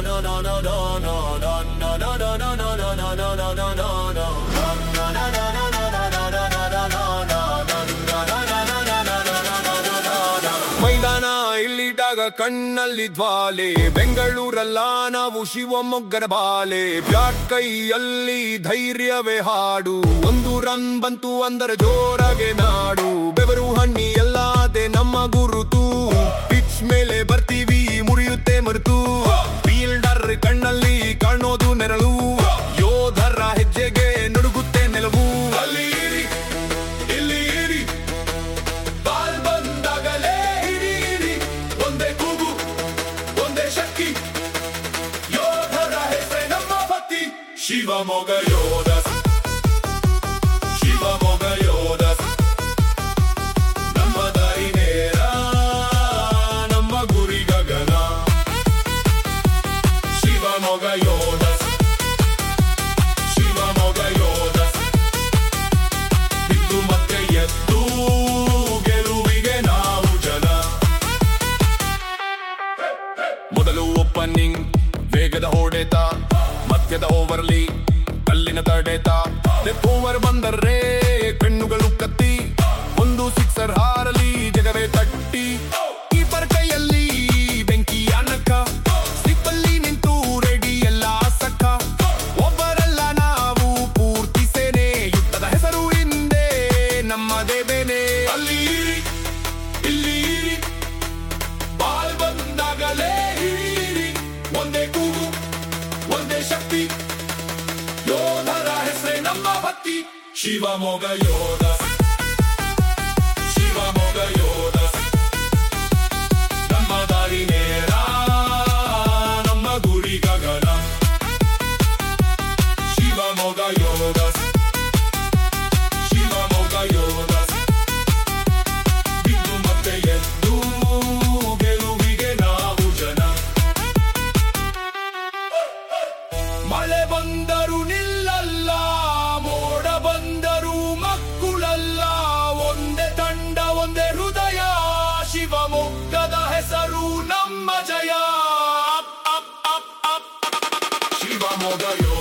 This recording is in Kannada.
ಮೈದಾನ ಇಲ್ಲಿಟ್ಟಾಗ ಕಣ್ಣಲ್ಲಿ ಜ್ವಾಲೆ ಬೆಂಗಳೂರಲ್ಲ ನಾವು ಶಿವಮೊಗ್ಗದ ಬಾಲೆ ಬ್ಯಾಟ್ ಕೈಯಲ್ಲಿ ಧೈರ್ಯವೇ ಹಾಡು ಒಂದು ರನ್ ಬಂತು ಅಂದರೆ ಜೋರಾಗೆ ನಾಡು ಬೆವರು ಹಣ್ಣಿ ಎಲ್ಲಾದೆ ನಮ್ಮ ಗುರುತು ಪಿಚ್ ಮೇಲೆ ಬರ್ತೀವಿ ಮುರಿಯುತ್ತೆ ಮರೆತು ಫೀಲ್ಡರ್ ಕಣ್ಣಲ್ಲಿ ಕಾಣೋದು ನೆರಳು ಯೋಧರ ಹೆಜ್ಜೆಗೆ ನುಡುಗುತ್ತೆ ನೆಲವು ಅಲ್ಲಿ ಇರಿ, ಇಲ್ಲಿ ಇರಿ ಬಾಲ್ ಬಂದಾಗಲೇ ಹಿರಿ ಹಿರಿ ಒಂದೇ ಕೂಗು ಒಂದೇ ಶಕ್ತಿ ಯೋಧರ ಹೆಸರೇ ನಮ್ಮ ಭಕ್ತಿ ಶಿವಮೊಗ್ಗ ಯೋಧ ಶಿವಮೊಗ್ಗ ಯೋಧ ನಮ್ಮ ದಾರಿ ನೇರ ನಮ್ಮ ಗುರಿ ಗಗನ ಶಿವಮೊಗ್ಗ ಯೋಧ ಶಿವಮೊಗ್ಗ ಯೋಧ ಬಿದ್ದು ಮತ್ತೆ ಎದ್ದು ಗೆಲುವಿಗೆ ನಾವು ಜನ ಮೊದಲು ಓಪನಿಂಗ್ ವೇಗದ ಹೊಡೆತ ಮಧ್ಯದ ಓವರ್ಲಿ ಕಲ್ಲಿನ ತಡೆತ ಡೆತ್ ಓವರ್ ಬಂದರೆ ಕಣ್ಣುಗಳು ಕತ್ತಿ ಒಂದು ಸಿಕ್ಸರ್ ಹಾರಲಿ ಜಗವೇ ತಟ್ಟಿ ಕೀಪರ್ ಕೈಯಲ್ಲಿ ಬೆಂಕಿಯ ನಕ್ಕ ಸ್ಲಿಪ್ಪಲ್ಲಿ ನಿಂತು ರೆಡಿ ಎಲ್ಲ ಸಕ್ಕ ಒಬ್ಬರಲ್ಲ ನಾವು ಪೂರ್ತಿ ಸೇನೆ ಯುದ್ಧದ ಹೆಸರು ಹಿಂದೆ ನಮ್ಮದೇ ಬೇನೆ ಅಲ್ಲಿ ಇರಿ, ಇಲ್ಲಿ ಇರಿ, ಬಾಲ್ ಬಂದಾಗಲೇ ಹಿರಿ ಒಂದೇ ಕೂಗು ಒಂದೇ ಶಕ್ತಿ ಯೋಧರ ಹೆಸರೇ ನಮ್ಮ ಭಕ್ತಿ ಶಿವಮೊಗ್ಗ ಯೋಧ ಶಿವಮೊಗ್ಗ ಯೋಧ ನಮ್ಮ ದಾರಿ ನೇರ ನಮ್ಮ ಗುರಿ ಗಗನ ಶಿವಮೊಗ್ಗ ಯೋಧ ಶಿವಮೊಗ್ಗ ಯೋಧ ಬಿದ್ದು ಮತ್ತೆ ಎದ್ದು ಗೆಲುವಿಗೆ ನಾವು ಜನ ಮಳೆ ಬಂದರು ನಿಲ್ಲಲ್ಲ ಮೋಡ ಬಂದರು ಮಕ್ಕಳಲ್ಲ ಒಂದೇ ತಂಡ ಒಂದೇ ಹೃದಯ ಶಿವಮೊಗ್ಗದ ಹೆಸರು ನಮ್ಮ ಜಯ up, up, up, up, up. Shivamogga